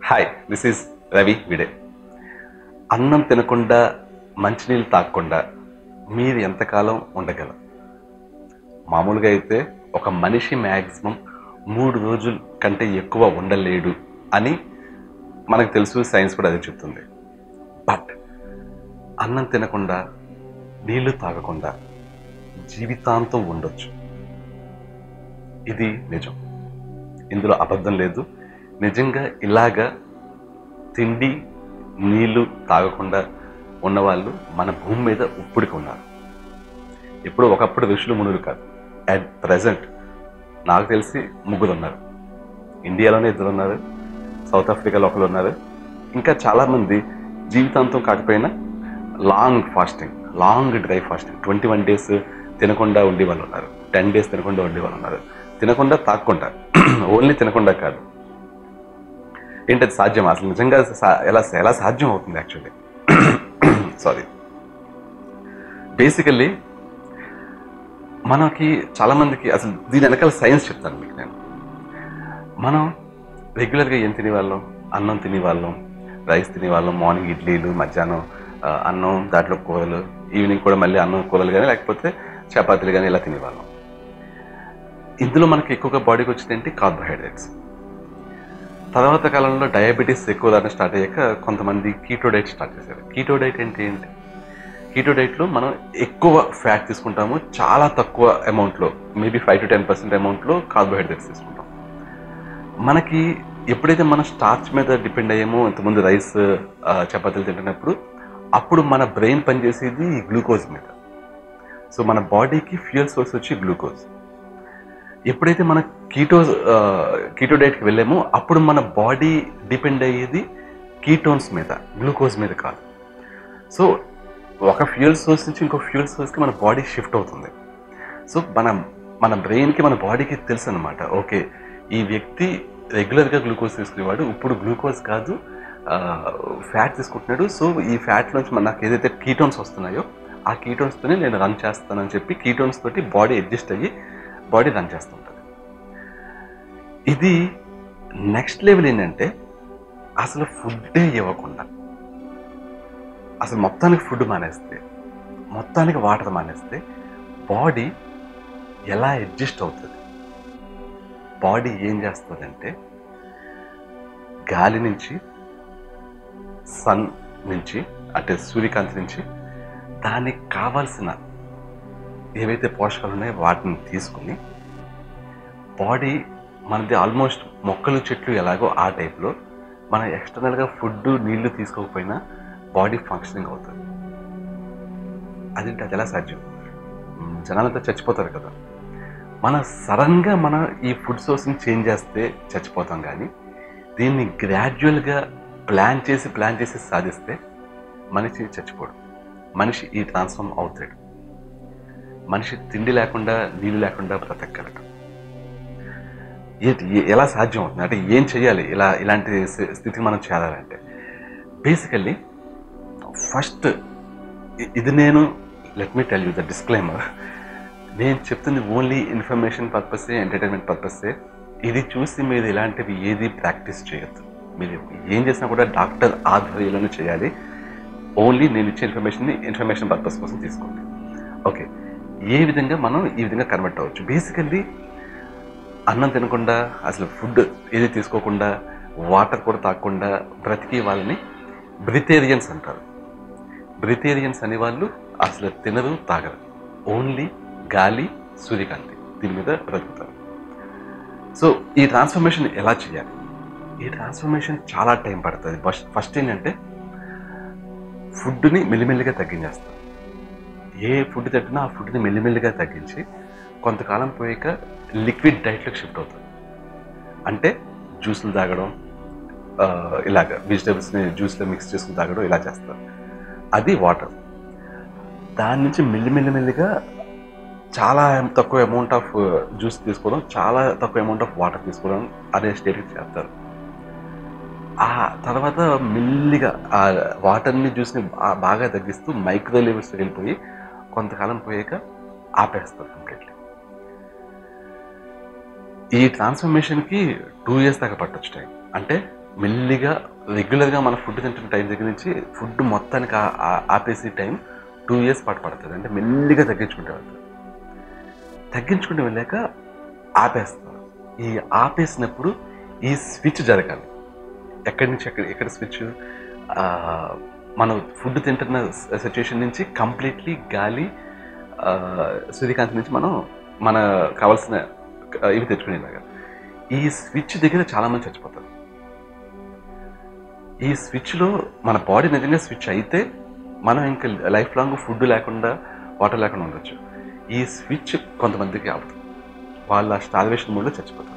hi this is Ravi విడే అన్నం తినకుండా మంచినీళ్ళు తాగకుండా మీరు ఎంతకాలం ఉండగలరు మామూలుగా అయితే ఒక మనిషి మ్యాక్సిమం మూడు రోజుల కంటే ఎక్కువ ఉండలేడు అని మనకు తెలుసు సైన్స్ కూడా అదే చెప్తుంది బట్ అన్నం తినకుండా నీళ్లు తాగకుండా జీవితాంతం ఉండొచ్చు ఇది నిజం ఇందులో అబద్ధం లేదు నిజంగా ఇలాగా తిండి నీళ్లు తాగకుండా ఉన్నవాళ్ళు మన భూమి మీద ఇప్పటికి ఉన్నారు ఇప్పుడు ఒకప్పుడు ఋషులు మునులు కాదు అట్ ప్రజెంట్ నాకు తెలిసి ముగ్గురు ఉన్నారు ఇండియాలోనే ఇద్దరు ఉన్నారు సౌత్ ఆఫ్రికాలో ఒకరు ఉన్నారు ఇంకా చాలామంది జీవితాంతం కాకపోయినా long fasting long dry fasting twenty one days తినకుండా ఉండే వాళ్ళు ఉన్నారు టెన్ డేస్ తినకుండా ఉండే వాళ్ళు ఉన్నారు తినకుండా తాక్కుండా ఓన్లీ తినకుండా కాదు ఏంటది సాధ్యం అసలు నిజంగా సా- ఎలా ఎలా సాధ్యం అవుతుంది యాక్చువల్లీ సారీ బేసికల్లీ మనకి చాలా మందికి అసలు దీని వెనకాల సైన్స్ చెప్తాను మీకు నేను మనం రెగ్యులర్గా ఏం తినేవాళ్ళం అన్నం తినేవాళ్ళం రైస్ తినేవాళ్ళం మార్నింగ్ ఇడ్లీలు మధ్యాహ్నం ఆ, అన్నం దాంట్లో కూరలు ఈవినింగ్ కూడా మళ్ళీ అన్నం కూరలు కానీ లేకపోతే చపాతీలు కానీ ఇలా తినేవాళ్ళం ఇందులో మనకి ఎక్కువగా బాడీకి వచ్చింది ఏంటి కార్బోహైడ్రేట్స్ తర్వాత కాలంలో డయాబెటీస్ ఎక్కువ దాన్ని స్టార్ట్ అయ్యాక కొంతమంది కీటో డైట్ స్టార్ట్ చేశారు కీటో డైట్ అంటే ఏంటి కీటో డైట్లో మనం ఎక్కువ ఫ్యాట్ తీసుకుంటాము చాలా తక్కువ అమౌంట్లో maybe five to ten percent అమౌంట్లో కార్బోహైడ్రేట్స్ తీసుకుంటాం మనకి ఎప్పుడైతే మనం స్టార్చ్ మీద డిపెండ్ అయ్యామో ఇంతకుముందు రైస్ ఆ, చపాతీలు తింటున్నప్పుడు అప్పుడు మన బ్రెయిన్ పనిచేసేది గ్లూకోజ్ మీద సో మన బాడీకి ఫ్యూయల్ సోర్స్ వచ్చి గ్లూకోజ్ ఎప్పుడైతే మన కీటో కీటో డైట్కి వెళ్ళామో అప్పుడు మన బాడీ డిపెండ్ అయ్యేది కీటోన్స్ మీద గ్లూకోజ్ మీద కాదు సో ఒక ఫ్యూయల్ సోర్స్ నుంచి ఇంకో ఫ్యూయల్ సోర్స్కి మన బాడీ షిఫ్ట్ అవుతుంది సో మన మన బ్రెయిన్కి మన బాడీకి తెలుసు అనమాట ఓకే ఈ వ్యక్తి రెగ్యులర్గా గ్లూకోజ్ తీసుకునేవాడు ఇప్పుడు గ్లూకోజ్ కాదు ఫ్యాట్ తీసుకుంటున్నాడు సో ఈ ఫ్యాట్ నుంచి మన నాకు ఏదైతే కీటోన్స్ వస్తున్నాయో ఆ కీటోన్స్తోనే నేను రన్ చేస్తానని చెప్పి కీటోన్స్ తోటి బాడీ అడ్జస్ట్ అయ్యి బాడీ రన్ చేస్తుంటుంది ఇది నెక్స్ట్ లెవెల్ ఏంటంటే అసలు ఫుడ్డే ఇవ్వకుండా అసలు మొత్తానికి ఫుడ్ మానేస్తే మొత్తానికి వాటర్ మానేస్తే బాడీ ఎలా అడ్జస్ట్ అవుతుంది బాడీ ఏం చేస్తుందంటే గాలి నుంచి సన్ నుంచి అంటే సూర్యకాంతి నుంచి దానికి కావాల్సిన ఏవైతే పోషకాలు ఉన్నాయో వాటిని తీసుకుని బాడీ మనది ఆల్మోస్ట్ మొక్కలు చెట్లు ఎలాగో ఆ టైప్లో మన ఎక్స్టర్నల్గా ఫుడ్ నీళ్లు తీసుకోకపోయినా బాడీ ఫంక్షనింగ్ అవుతుంది అదేంటి అది ఎలా సాధ్యం మ్, జనాలంతా చచ్చిపోతారు కదా మన సడన్గా మన ఈ ఫుడ్ సోర్స్ని చేంజ్ చేస్తే చచ్చిపోతాం కానీ దీన్ని గ్రాడ్యువల్గా ప్లాన్ చేసి ప్లాన్ చేసి సాధిస్తే మనిషి చచ్చిపోడు మనిషి ఈ ట్రాన్స్ఫార్మ్ అవుతాడు మనిషి తిండి లేకుండా నీళ్ళు లేకుండా బ్రతకగలడు ఏంటి ఏ- ఎలా సాధ్యం అవుతుంది అంటే ఏం చేయాలి ఇలా ఇలాంటి స్థి- స్థితికి మనం చేరాలంటే బేసికల్లీ ఫస్ట్ ఇది నేను let me tell you the disclaimer నేను చెప్తుంది ఓన్లీ ఇన్ఫర్మేషన్ పర్పసే ఎంటర్టైన్మెంట్ పర్పసే ఇది చూసి మీరు ఇలాంటివి ఏది ప్రాక్టీస్ చేయొద్దు మీరు ఏం చేసినా కూడా డాక్టర్ ఆధ్వర్యంలోనే చేయాలి ఓన్లీ నేను ఇచ్చే ఇన్ఫర్మేషన్ని ఇన్ఫర్మేషన్ పర్పస్ కోసం తీసుకోండి ఓకే ఏ విధంగా మనం ఈ విధంగా కన్వర్ట్ అవ్వచ్చు బేసికల్లీ అన్నం తినకుండా అసలు ఫుడ్ ఏది తీసుకోకుండా వాటర్ కూడా తాగకుండా బ్రతికే వాళ్ళని బ్రితేరియన్స్ అంటారు బ్రితేరియన్స్ అనే వాళ్ళు అసలు తినరు తాగరు ఓన్లీ గాలి సూర్యకాంతి దీని మీద బ్రతుకుతారు సో ఈ ట్రాన్స్ఫర్మేషన్ ఎలా చేయాలి ఈ ట్రాన్స్ఫర్మేషన్ చాలా టైం పడుతుంది ఫస్ట్ ఫస్ట్ ఏంటంటే ఫుడ్ని మెల్లిమెల్లిగా తగ్గించేస్తాం ఏ ఫుడ్ తింటున్నా ఆ ఫుడ్ని మెల్లిమెల్లిగా తగ్గించి కొంతకాలం పోయాక లిక్విడ్ డైట్లోకి షిఫ్ట్ అవుతుంది అంటే జ్యూస్లు తాగడం ఆ, ఇలాగ వెజిటేబుల్స్ని జ్యూస్లో మిక్స్ చేసుకుని తాగడం ఇలా చేస్తారు అది వాటర్ దాని నుంచి మెల్లిమెల్లిమెల్లిగా చాలా తక్కువ అమౌంట్ ఆఫ్ జ్యూస్ తీసుకోవడం చాలా తక్కువ అమౌంట్ ఆఫ్ వాటర్ తీసుకోవడం అనే స్టేట్కి చేస్తారు ఆ తర్వాత మెల్లిగా ఆ వాటర్ని జ్యూస్ని బా- బాగా తగ్గిస్తూ మైక్రో లెవెల్స్కి వెళ్ళిపోయి కొంతకాలం పోయాక ఆపేస్తారు కంప్లీట్లీ ఈ ట్రాన్స్ఫర్మేషన్కి టూ ఇయర్స్ దాకా పట్టొచ్చు టైం అంటే మెల్లిగా రెగ్యులర్గా మన ఫుడ్ తింటున్న టైం దగ్గర నుంచి ఫుడ్ మొత్తానికి ఆ- ఆ- ఆపేసి టైం టూ ఇయర్స్ పాటు పడుతుంది అంటే మెల్లిగా తగ్గించుకుంటే వెళ్తుంది తగ్గించుకుంటూ వెళ్ళాక ఆపేస్తాం ఈ ఆపేసినప్పుడు ఈ స్విచ్ జరగాలి ఎక్కడి నుంచి ఎక్కడ ఎక్కడ స్విచ్ మనం ఫుడ్ తింటున్న సిచ్యుయేషన్ నుంచి కంప్లీట్లీ గాలి ఆ, సూర్యకాంతి నుంచి మనం మన కావాల్సిన ఆ, ఇవి తెచ్చుకునేలాగా ఈ స్విచ్ దగ్గర చాలామంది చచ్చిపోతారు ఈ స్విచ్లో మన బాడీ నిజంగా స్విచ్ అయితే మనం ఇంకా లైఫ్ లాంగ్ ఫుడ్ లేకుండా వాటర్ లేకుండా ఉండొచ్చు ఈ స్విచ్ కొంతమందికి అవ్వదు వాళ్ళ స్టార్వేషన్ మూడ్లో చచ్చిపోతారు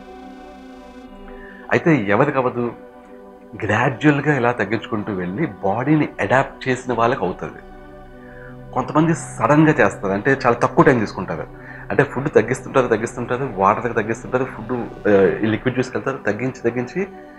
అయితే ఎవరికి అవ్వదు గ్రాడ్యువల్గా ఇలా తగ్గించుకుంటూ వెళ్ళి బాడీని అడాప్ట్ చేసిన వాళ్ళకి అవుతుంది కొంతమంది సడన్గా చేస్తారు అంటే చాలా తక్కువ టైం తీసుకుంటారు అంటే ఫుడ్ తగ్గిస్తుంటారు తగ్గిస్తుంటారు వాటర్ తగ్గిస్తుంటారు ఫుడ్ లిక్విడ్ తీసుకెళ్తారు తగ్గించి తగ్గించి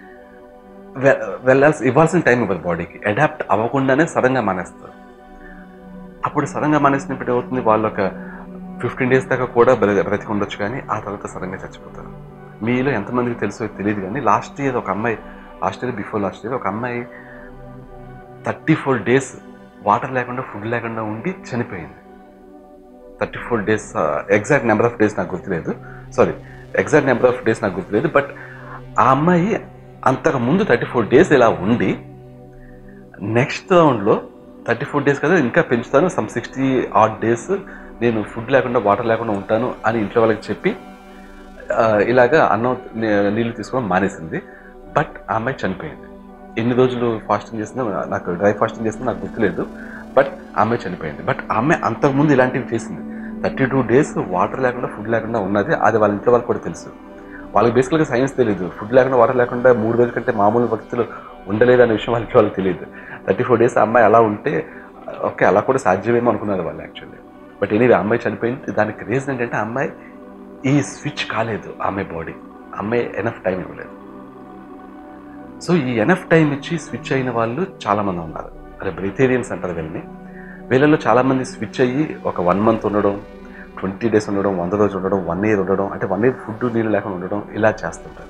వె- వెళ్ళాల్సి ఇవ్వాల్సిన టైం ఇవ్వదు బాడీకి అడాప్ట్ అవ్వకుండానే సడన్గా మానేస్తారు అప్పుడు సడన్గా మానేసినప్పుడు ఏమవుతుంది వాళ్ళు ఒక ఫిఫ్టీన్ డేస్ దాకా కూడా బ్ర- బ్రతికి ఉండొచ్చు కానీ ఆ తర్వాత సడన్గా చచ్చిపోతారు మీలో ఎంతమందికి తెలుసో తెలియదు కానీ లాస్ట్ ఇయర్ ఒక అమ్మాయి last year before last year ఒక అమ్మాయి థర్టీ ఫోర్ డేస్ వాటర్ లేకుండా ఫుడ్ లేకుండా ఉండి చనిపోయింది thirty four days exact number of days నాకు గుర్తులేదు sorry exact number of days నాకు గుర్తులేదు బట్ ఆ అమ్మాయి అంతకు ముందు థర్టీ ఫోర్ డేస్ ఇలా ఉండి నెక్స్ట్ రౌండ్లో థర్టీ ఫోర్ డేస్ కదా ఇంకా పెంచుతాను సమ్ సిక్స్టీ ఆట్ డేస్ నేను ఫుడ్ లేకుండా వాటర్ లేకుండా ఉంటాను అని ఇంట్లో వాళ్ళకి చెప్పి ఆ, ఇలాగా అన్నం నీ- నీళ్లు తీసుకోవడం మానేసింది బట్ ఆ అమ్మాయి చనిపోయింది ఎన్ని రోజులు ఫాస్టింగ్ చేసిందో నాకు డ్రై ఫాస్టింగ్ చేసిందో నాకు గుర్తులేదు బట్ ఆ అమ్మాయి చనిపోయింది బట్ ఆ అమ్మాయి అంతకుముందు ఇలాంటివి చేసింది థర్టీ టూ డేస్ వాటర్ లేకుండా ఫుడ్ లేకుండా ఉన్నది అది వాళ్ళ ఇంట్లో వాళ్ళకి కూడా తెలుసు వాళ్ళకి బేసికల్గా సైన్స్ తెలియదు ఫుడ్ లేకుండా వాటర్ లేకుండా మూడు రోజుల కంటే మామూలు వ్యక్తులు ఉండలేదు అనే విషయం వాళ్ళకి వాళ్ళకి తెలియదు థర్టీ ఫోర్ డేస్ ఆ అమ్మాయి అలా ఉంటే ఓకే అలా కూడా సాధ్యమేమో అనుకున్నారు వాళ్ళు యాక్చువల్లీ బట్ ఎనీవే అమ్మాయి చనిపోయింది దానికి రీజన్ ఏంటంటే ఆ అమ్మాయి ఈ స్విచ్ కాలేదు ఆమె బాడీ అమ్మాయి ఎనఫ్ టైం ఇవ్వలేదు సో ఈ ఎనఫ్ టైం ఇచ్చి స్విచ్ అయిన వాళ్ళు చాలామంది ఉన్నారు అదే బ్రిథేరియన్స్ అంటారు వీళ్ళని వీళ్ళలో చాలామంది స్విచ్ అయ్యి ఒక వన్ మంత్ ఉండడం ట్వంటీ డేస్ ఉండడం వంద రోజులు ఉండడం వన్ ఇయర్ ఉండడం అంటే వన్ ఇయర్ ఫుడ్ నీళ్ళు లేకుండా ఉండడం ఇలా చేస్తుంటారు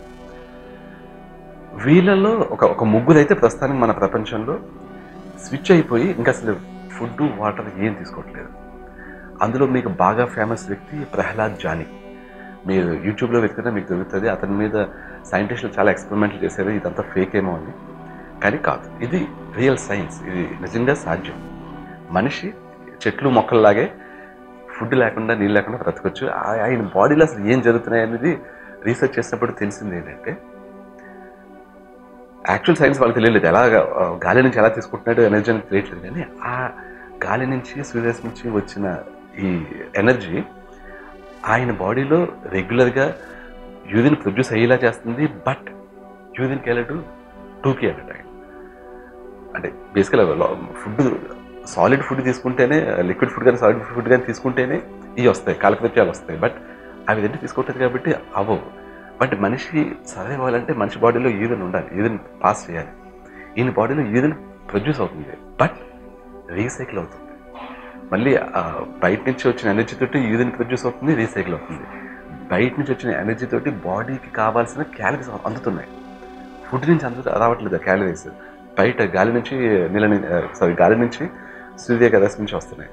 వీళ్ళలో ఒక ఒక ముగ్గురు అయితే ప్రస్తుతానికి మన ప్రపంచంలో స్విచ్ అయిపోయి ఇంకా అసలు ఫుడ్ వాటర్ ఏం తీసుకోవట్లేదు అందులో మీకు బాగా ఫేమస్ వ్యక్తి ప్రహ్లాద్ జానీ మీరు యూట్యూబ్లో వెతికినా మీకు దొరుకుతుంది అతని మీద సైంటిస్టులు చాలా ఎక్స్పెరిమెంట్లు చేశారు ఇదంతా ఫేక్ ఏమో అని కానీ కాదు ఇది రియల్ సైన్స్ ఇది నిజంగా సాధ్యం మనిషి చెట్లు మొక్కల్లాగే ఫుడ్ లేకుండా నీళ్ళు లేకుండా బ్రతకొచ్చు ఆ- ఆయన బాడీలో అసలు ఏం జరుగుతున్నాయి అనేది రీసెర్చ్ చేసినప్పుడు తెలిసింది ఏంటంటే యాక్చువల్ సైన్స్ వాళ్ళకి తెలియలేదు ఎలా ఆ, గాలి నుంచి ఎలా తీసుకుంటున్నాడు ఎనర్జీ అని తెలియట్లేదు కానీ ఆ గాలి నుంచి సూర్యరశ్మి నుంచి వచ్చిన ఈ ఎనర్జీ ఆయన బాడీలో రెగ్యులర్గా యూరిన్ ప్రొడ్యూస్ అయ్యేలా చేస్తుంది బట్ యూరిన్కి వెళ్ళడు టూకి వెళ్ళట అంటే బేసికల్గా ఫుడ్ సాలిడ్ ఫుడ్ తీసుకుంటేనే లిక్విడ్ ఫుడ్ కానీ సాలిడ్ ఫుడ్ కానీ తీసుకుంటేనే ఇవి వస్తాయి కాలకృత్యాలు వస్తాయి బట్ అవి రెండు తీసుకుంటుంది కాబట్టి అవ్వవు బట్ మనిషి సర్వైవ్ అవ్వాలంటే మనిషి బాడీలో యూరిన్ ఉండాలి యూరిన్ పాస్ చేయాలి ఈయన బాడీలో యూరిన్ ప్రొడ్యూస్ అవుతుంది బట్ రీసైకిల్ అవుతుంది మళ్ళీ ఆ, బయట నుంచి వచ్చిన ఎనర్జీ తోటి యూరిన్ ప్రొడ్యూస్ అవుతుంది రీసైకిల్ అవుతుంది బయట నుంచి వచ్చిన ఎనర్జీ తోటి బాడీకి కావాల్సిన క్యాలరీస్ అందుతున్నాయి ఫుడ్ నుంచి అందు రావట్లేదు క్యాలరీస్ బయట గాలి నుంచి నీళ్ళ సారీ గాలి నుంచి సూర్య రశ్మి నుంచి వస్తున్నాయి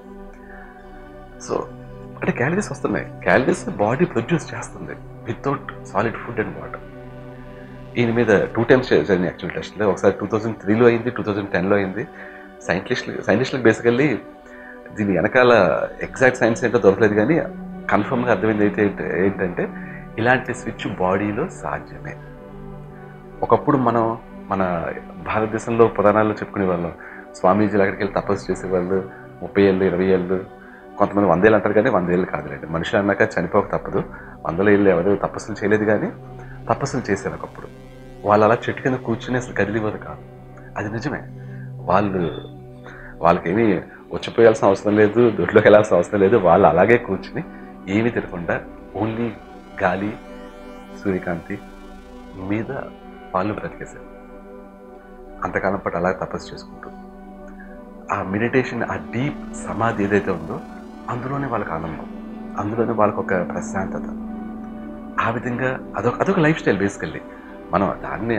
సో అంటే క్యాలరీస్ వస్తున్నాయి క్యాలరీస్ బాడీ ప్రొడ్యూస్ చేస్తుంది without solid food and water ఈయన మీద టూ టైమ్స్ జరిగిన యాక్చువల్ టెస్ట్లో ఒకసారి టూ థౌజండ్ త్రీలో అయింది టూ థౌజండ్ టెన్లో అయింది సైంటిస్టులు సైంటిస్టులకు బేసికల్లీ దీని వెనకాల ఎగ్జాక్ట్ సైన్స్ ఏంటో దొరకలేదు కానీ కన్ఫర్మ్గా అర్థమైంది అయితే ఏంట- ఏంటంటే ఇలాంటి స్విచ్ బాడీలో సాధ్యమే ఒకప్పుడు మనం మన భారతదేశంలో పురాణాల్లో చెప్పుకునే వాళ్ళం స్వామీజీలు అక్కడికి వెళ్ళి తపస్సు చేసేవాళ్ళు ముప్పై ఏళ్ళు ఇరవై ఏళ్ళు కొంతమంది వందేళ్ళు అంటారు కానీ వందేళ్ళు కాదులేండి మనుషులు అన్నాక చనిపోక తప్పదు వందల ఏళ్ళు ఎవరు తపస్సులు చేయలేదు కానీ తపస్సులు చేశారు ఒకప్పుడు వాళ్ళు అలా చెట్టు కింద కూర్చుని అసలు కదిలిపోదు కాదు అది నిజమే వాళ్ళు వాళ్ళకేమీ వచ్చిపోయాల్సిన అవసరం లేదు దొడ్లోకి వెళ్ళాల్సిన అవసరం లేదు వాళ్ళు అలాగే కూర్చుని ఏమీ తినకుండా ఓన్లీ గాలి సూర్యకాంతి మీద వాళ్ళు బ్రతికేశారు అంతకాలం పాటు అలా తపస్సు చేసుకుంటూ ఆ మెడిటేషన్ ఆ డీప్ సమాధి ఏదైతే ఉందో అందులోనే వాళ్ళకి ఆనందం అందులోనే వాళ్ళకి ఒక ప్రశాంతత ఆ విధంగా అదొక అదొక లైఫ్ స్టైల్ బేసికల్లీ మనం దాన్ని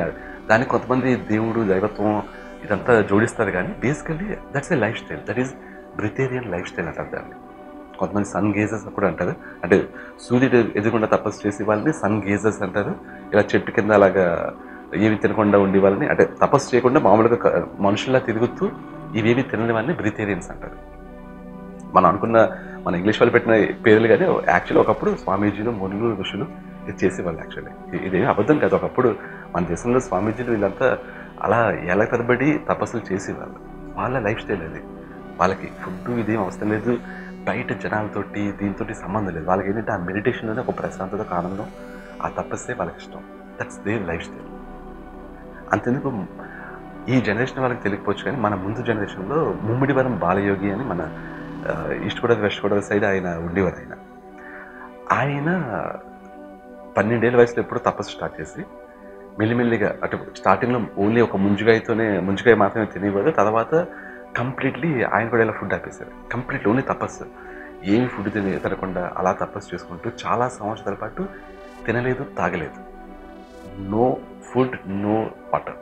దానికి కొంతమంది దేవుడు దైవత్వం ఇదంతా జోడిస్తారు కానీ basically that's a lifestyle that is breatharian lifestyle అంటారు దాన్ని కొంతమంది సన్ గేజర్స్ కూడా అంటారు అంటే సూర్యుడు ఎదురుకుండా తపస్సు చేసే వాళ్ళని సన్ గేజర్స్ అంటారు ఇలా చెట్టు కింద అలాగా ఏమి తినకుండా ఉండే వాళ్ళని అంటే తపస్సు చేయకుండా మామూలుగా క- మనుషుల్లా తిరుగుతూ ఇవేమి తినని వాళ్ళని బ్రిటేరియన్స్ అంటారు మనం అనుకున్న మన ఇంగ్లీష్ వాళ్ళు పెట్టిన పేర్లు కానీ యాక్చువల్లీ ఒకప్పుడు స్వామీజీలు మునులు ఋషులు ఇది చేసేవాళ్ళు యాక్చువల్లీ ఇదేమి అబద్ధం కాదు ఒకప్పుడు మన దేశంలో స్వామీజీలు వీళ్ళంతా అలా ఏళ్ళ తరబడి తపస్సులు చేసేవాళ్ళు వాళ్ళ లైఫ్ స్టైల్ అది వాళ్ళకి ఫుడ్ ఇదేం అవసరం లేదు బయట జనాలతోటి దీంతో సంబంధం లేదు వాళ్ళకి ఏంటంటే ఆ మెడిటేషన్లోనే ఒక ప్రశాంతత ఒక ఆనందం ఆ తపస్సే వాళ్ళకి ఇష్టం దట్స్ దేర్ లైఫ్ స్టైల్ అంతెందుకు ఈ జనరేషన్ వాళ్ళకి తెలియకపోవచ్చు కానీ మన ముందు జనరేషన్లో ముమ్మిడివరం బాలయోగి అని మన ఆ, East Godavari West Godavari side ఆయన ఉండేవారు ఆయన ఆయన పన్నెండేళ్ళ వయసులో ఎప్పుడు తపస్సు స్టార్ట్ చేసి మెల్లిమెల్లిగా అటు స్టార్టింగ్లో ఓన్లీ ఒక ముంజుగాయతోనే ముంజుగాయ మాత్రమే తినేవారు తర్వాత కంప్లీట్లీ ఆయన కూడా ఇలా ఫుడ్ ఆపేశారు కంప్లీట్లీ ఓన్లీ తపస్సు ఏమి ఫుడ్ తిని తినకుండా అలా తపస్సు చేసుకుంటూ చాలా సంవత్సరాల పాటు తినలేదు తాగలేదు నో ఫుడ్ నో వాటర్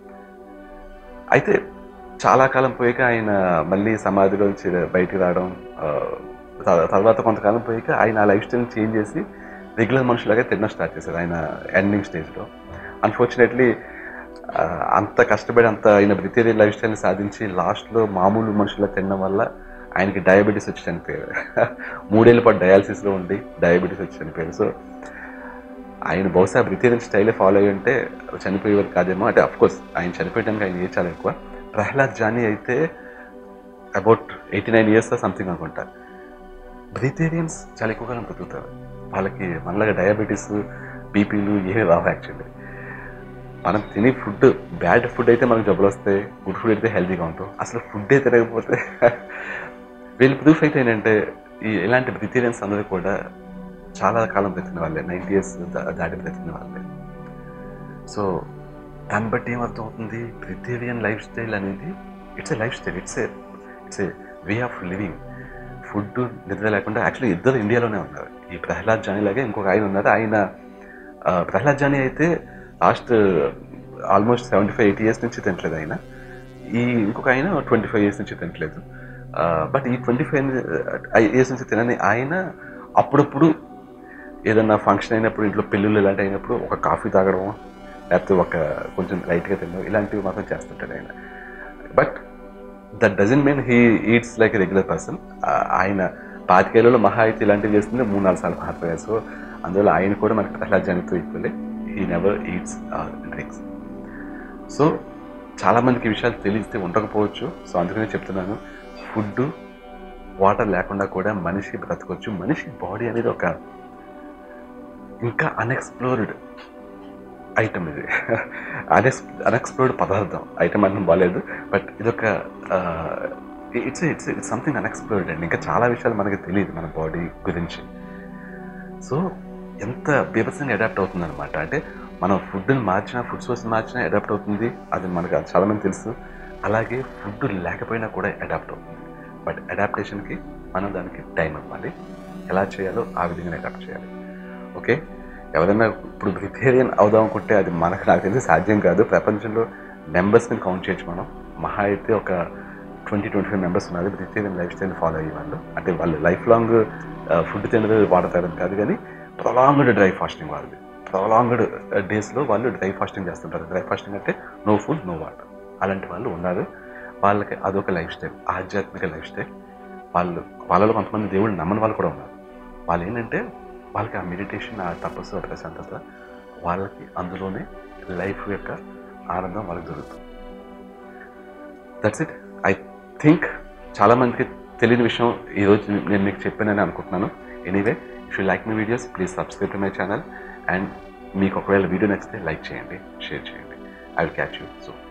అయితే చాలా కాలం పోయాక ఆయన మళ్ళీ సమాధిలోంచి బయటికి రావడం ఆ, త- తర్వాత కొంతకాలం పోయాక ఆయన ఆ లైఫ్ స్టైల్ చేంజ్ చేసి రెగ్యులర్ మనుషులాగా తినడం స్టార్ట్ చేశారు ఆయన ఎండింగ్ స్టేజ్లో అన్ఫార్చునేట్లీ అంత కష్టపడి అంత ఆయన బ్రిటేరియన్ లైఫ్ స్టైల్ని సాధించి లాస్ట్లో మామూలు మనుషులా తినడం వల్ల ఆయనకి డయాబెటీస్ వచ్చి చనిపోయారు మూడేళ్ళ పాటు డయాలసిస్లో ఉండి డయాబెటీస్ వచ్చి చనిపోయారు సో ఆయన బహుశా బ్రిటేరియన్ స్టైలే ఫాలో అయ్యి ఉంటే చనిపోయేవారు కాదేమో అంటే కోర్స్ ఆయన చనిపోయడానికి ఆయన ఏజ్ చాలా ఎక్కువ ప్రహ్లాద్ జానీ అయితే about eighty nine years something అనుకుంటా బ్రిటేరియన్స్ చాలా ఎక్కువ కాలం బ్రతుకుతారు వాళ్ళకి మనలాగా డయాబెటీస్ బీపీలు ఏమీ రావు యాక్చువల్లీ మనం తినే ఫుడ్ బ్యాడ్ ఫుడ్ అయితే మనకు జబ్బులు వస్తాయి గుడ్ ఫుడ్ అయితే హెల్తీగా ఉంటాం అసలు ఫుడ్డే తినకపోతే వీళ్ళ ప్రూఫ్ అయితే ఏంటంటే ఈ ఇలాంటి బ్రిటేరియన్స్ అందరూ కూడా చాలా కాలం బ్రతికిన వాళ్ళే నైంటీ ఇయర్స్ దాటి బ్రతికిన వాళ్ళే సో దాన్ని బట్టి ఏమర్థం అవుతుంది బ్రిటేరియన్ లైఫ్ స్టైల్ అనేది it's a lifestyle it's a it's a way of living food నిద్ర లేకుండా యాక్చువల్లీ ఇద్దరు ఇండియాలోనే ఉన్నారు ఈ ప్రహ్లాద్ జానీ లాగే ఇంకొక ఆయన ఉన్నారు ఆయన ఆ, ప్రహ్లాద్ జానీ అయితే last almost seventy five eighty years నుంచి తినట్లేదు ఆయన ఈ ఇంకొక ఆయన ట్వంటీ ఫైవ్ ఇయర్స్ నుంచి తినట్లేదు బట్ ఈ ట్వంటీ ఫైవ్ ఇయర్స్ నుంచి తినని ఆయన అప్పుడప్పుడు ఏదన్నా ఫంక్షన్ అయినప్పుడు ఇంట్లో పెళ్ళిళ్ళు ఇలాంటి అయినప్పుడు ఒక కాఫీ తాగడం లేకపోతే ఒక కొంచెం లైట్గా తినడం ఇలాంటివి మాత్రం చేస్తుంటాడు ఆయన but that doesn't mean he eats like regular person ఆయన పాతికేళ్ళలో మహా అయితే ఇలాంటివి చేస్తుంది మూడు నాలుగు సార్లు మారిపోయారు సో అందువల్ల ఆయన కూడా మనకి ప్రహ్లాద్ జానితో ఈక్వల్లే he never eats drinks so చాలామందికి ఈ విషయాలు తెలిస్తే ఉండకపోవచ్చు సో అందుకనే చెప్తున్నాను ఫుడ్ వాటర్ లేకుండా కూడా మనిషి బ్రతకొచ్చు మనిషి బాడీ అనేది ఒక ఇంకా అన్ఎక్స్ప్లోర్డ్ ఐటమ్ ఇది అన్ఎక్స్ అన్ఎక్స్ప్లోర్డ్ పదార్థం ఐటమ్ అంటే బాగాలేదు బట్ ఇదొక it's it's it's something unexplored అండి ఇంకా చాలా విషయాలు మనకి తెలియదు మన బాడీ గురించి సో ఎంత బీభత్సంగా అడాప్ట్ అవుతుంది అనమాట అంటే మనం ఫుడ్ని మార్చినా ఫుడ్ సోర్స్ మార్చినా అడాప్ట్ అవుతుంది అది మనకు చాలామంది తెలుసు అలాగే ఫుడ్ లేకపోయినా కూడా అడాప్ట్ అవుతుంది బట్ అడాప్టేషన్కి మనం దానికి టైం ఇవ్వాలి ఎలా చేయాలో ఆ విధంగా అడాప్ట్ చేయాలి ఓకే ఎవరైనా ఇప్పుడు వెజిటేరియన్ అవుదాం అనుకుంటే అది మనకు నాకు తెలిసి సాధ్యం కాదు ప్రపంచంలో మెంబర్స్ని కౌంట్ చేయొచ్చు మనం మహా అయితే ఒక ట్వంటీ ట్వంటీ ఫైవ్ మెంబర్స్ ఉన్నారు వెజిటేరియన్ లైఫ్ స్టైల్ ఫాలో అయ్యే వాళ్ళు అంటే వాళ్ళు లైఫ్ లాంగ్ ఫుడ్ తినదు వాడతారని కాదు కానీ ప్రొలాంగ్డ్ డ్రై ఫాస్టింగ్ వాళ్ళది ప్రొలాంగ్డ్ డేస్లో వాళ్ళు డ్రై ఫాస్టింగ్ చేస్తుంటారు డ్రై ఫాస్టింగ్ అంటే నో ఫుడ్ నో వాటర్ అలాంటి వాళ్ళు ఉన్నారు వాళ్ళకి అదొక లైఫ్ స్టైల్ ఆధ్యాత్మిక లైఫ్ స్టైల్ వాళ్ళు వాళ్ళలో కొంతమంది దేవుళ్ళు నమ్మని వాళ్ళు కూడా ఉన్నారు వాళ్ళు ఏంటంటే వాళ్ళకి ఆ మెడిటేషన్ ఆ తపస్సు ఆ ప్రశాంతత వాళ్ళకి అందులోనే లైఫ్ యొక్క ఆనందం వాళ్ళకి దొరుకుతుంది దట్స్ ఇట్ ఐ థింక్ చాలామందికి తెలియని విషయం ఈరోజు నేను మీకు చెప్పానని అనుకుంటున్నాను anyway if you like my videos please subscribe to my channel and మీకు ఒకవేళ వీడియో నచ్చితే లైక్ చేయండి షేర్ చేయండి I will catch you so